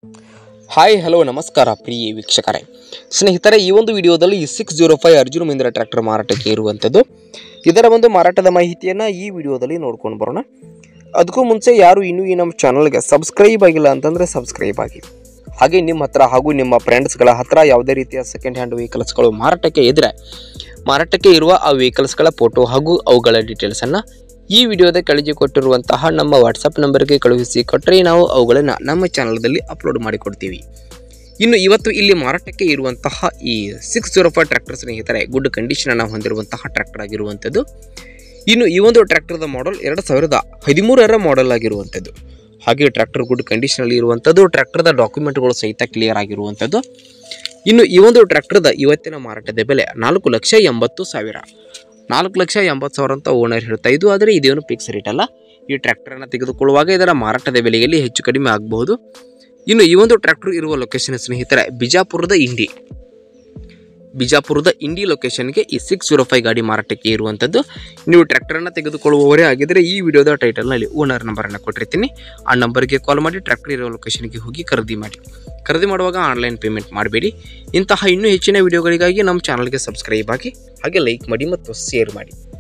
hi hello ನಮಸ್ಕಾರ ಪ್ರಿಯ ವೀಕ್ಷಕರೇ ಸ್ನೇಹಿತರೆ ಈ ಒಂದು ವಿಡಿಯೋದಲ್ಲಿ six zero five Arjun Mahindra tractor ಮಾರಾಟಕ್ಕೆ ಇರುವಂಥದ್ದು ಇದರ ಒಂದು ಮಾರಾಟದ ಮಾಹಿತಿಯನ್ನು ಈ ವಿಡಿಯೋದಲ್ಲಿ ನೋಡ್ಕೊಂಡು ಬರೋಣ ಅದಕ್ಕೂ ಮುಂಚೆ ಯಾರು ಇನ್ನೂ ಈ ನಮ್ಮ ಚಾನಲ್ಗೆ ಸಬ್ಸ್ಕ್ರೈಬ್ ಆಗಿಲ್ಲ ಅಂತಂದರೆ ಸಬ್ಸ್ಕ್ರೈಬ್ ಆಗಿ ಹಾಗೆ ನಿಮ್ಮ ಹತ್ರ ಹಾಗೂ ನಿಮ್ಮ ಫ್ರೆಂಡ್ಸ್ಗಳ ಹತ್ರ ಯಾವುದೇ ರೀತಿಯ ಸೆಕೆಂಡ್ ಹ್ಯಾಂಡ್ ವೆಹಿಕಲ್ಸ್ಗಳು ಮಾರಾಟಕ್ಕೆ ಇದ್ದರೆ ಮಾರಾಟಕ್ಕೆ ಇರುವ ಆ ವೆಹಿಕಲ್ಸ್ಗಳ ಫೋಟೋ ಹಾಗೂ ಅವುಗಳ ಡೀಟೇಲ್ಸನ್ನು ಈ ವಿಡಿಯೋದ ಕೆಳಗೆ ಕೊಟ್ಟಿರುವಂತಹ ನಮ್ಮ ವಾಟ್ಸಪ್ ನಂಬರ್ಗೆ ಕಳುಹಿಸಿ ಕೊಟ್ಟರೆ ನಾವು ಅವುಗಳನ್ನು ನಮ್ಮ ಚಾನಲ್ದಲ್ಲಿ ಅಪ್ಲೋಡ್ ಮಾಡಿಕೊಡ್ತೀವಿ ಇನ್ನು ಇವತ್ತು ಇಲ್ಲಿ ಮಾರಾಟಕ್ಕೆ ಇರುವಂತಹ ಈ ಸಿಕ್ಸ್ ಜೀರೋ ಫೈವ್ ಟ್ರ್ಯಾಕ್ಟರ್ ಸ್ನೇಹಿತರೆ ಗುಡ್ ಕಂಡೀಷನನ್ನು ಹೊಂದಿರುವಂತಹ ಟ್ರ್ಯಾಕ್ಟರ್ ಆಗಿರುವಂಥದ್ದು ಇನ್ನು ಈ ಒಂದು ಟ್ರ್ಯಾಕ್ಟರ್ದ ಮಾಡಲ್ ಎರಡು ಸಾವಿರದ ಹದಿಮೂರರ ಮಾಡೆಲ್ ಆಗಿರುವಂಥದ್ದು ಹಾಗೆ ಟ್ರ್ಯಾಕ್ಟರ್ ಗುಡ್ ಕಂಡೀಷನಲ್ಲಿ ಇರುವಂಥದ್ದು ಟ್ರ್ಯಾಕ್ಟರ್ದ ಡಾಕ್ಯುಮೆಂಟ್ಗಳು ಸಹಿತ ಕ್ಲಿಯರ್ ಆಗಿರುವಂಥದ್ದು ಇನ್ನು ಈ ಒಂದು ಟ್ರ್ಯಾಕ್ಟರ್ದ ಇವತ್ತಿನ ಮಾರಾಟದ ಬೆಲೆ ನಾಲ್ಕು ಲಕ್ಷ ಎಂಬತ್ತು ಸಾವಿರ ನಾಲ್ಕು ಲಕ್ಷ ಎಂಬತ್ತು ಸಾವಿರ ಅಂತ ಓನರ್ ಹೇಳ್ತಾ ಇದ್ದು ಆದರೆ ಇದೇನು ಫಿಕ್ಸ್ ರೇಟ್ ಅಲ್ಲ ಈ ಟ್ರ್ಯಾಕ್ಟರನ್ನು ತೆಗೆದುಕೊಳ್ಳುವಾಗ ಇದರ ಮಾರಾಟದ ಬೆಲೆಯಲ್ಲಿ ಹೆಚ್ಚು ಕಡಿಮೆ ಆಗಬಹುದು ಇನ್ನು ಈ ಒಂದು ಟ್ರ್ಯಾಕ್ಟರ್ ಇರುವ ಲೊಕೇಶನ್ ಸ್ನೇಹಿತರೆ ಬಿಜಾಪುರದ ಇಂಡಿ ಬಿಜಾಪುರದ ಇಂಡಿ ಲೊಕೇಶನ್ಗೆ ಈ ಸಿಕ್ಸ್ ಜೀರೋ ಫೈವ್ ಗಾಡಿ ಮಾರಾಟಕ್ಕೆ ಇರುವಂಥದ್ದು ನೀವು ಟ್ರ್ಯಾಕ್ಟರನ್ನು ತೆಗೆದುಕೊಳ್ಳುವವರೇ ಆಗಿದ್ದರೆ ಈ ವಿಡಿಯೋದ ಟೈಟಲ್ನಲ್ಲಿ ಓನರ್ ನಂಬರನ್ನು ಕೊಟ್ಟಿರ್ತೀನಿ ಆ ನಂಬರ್ಗೆ ಕಾಲ್ ಮಾಡಿ ಟ್ರ್ಯಾಕ್ಟರ್ ಇರೋ ಲೊಕೇಶನ್ಗೆ ಹೋಗಿ ಖರೀದಿ ಮಾಡಿ ಖರೀದಿ ಮಾಡುವಾಗ ಆನ್ಲೈನ್ ಪೇಮೆಂಟ್ ಮಾಡಬೇಡಿ ಇಂತಹ ಇನ್ನೂ ಹೆಚ್ಚಿನ ವಿಡಿಯೋಗಳಿಗಾಗಿ ನಮ್ಮ ಚಾನಲ್ಗೆ ಸಬ್ಸ್ಕ್ರೈಬ್ ಆಗಿ ಹಾಗೆ ಲೈಕ್ ಮಾಡಿ ಮತ್ತು ಶೇರ್ ಮಾಡಿ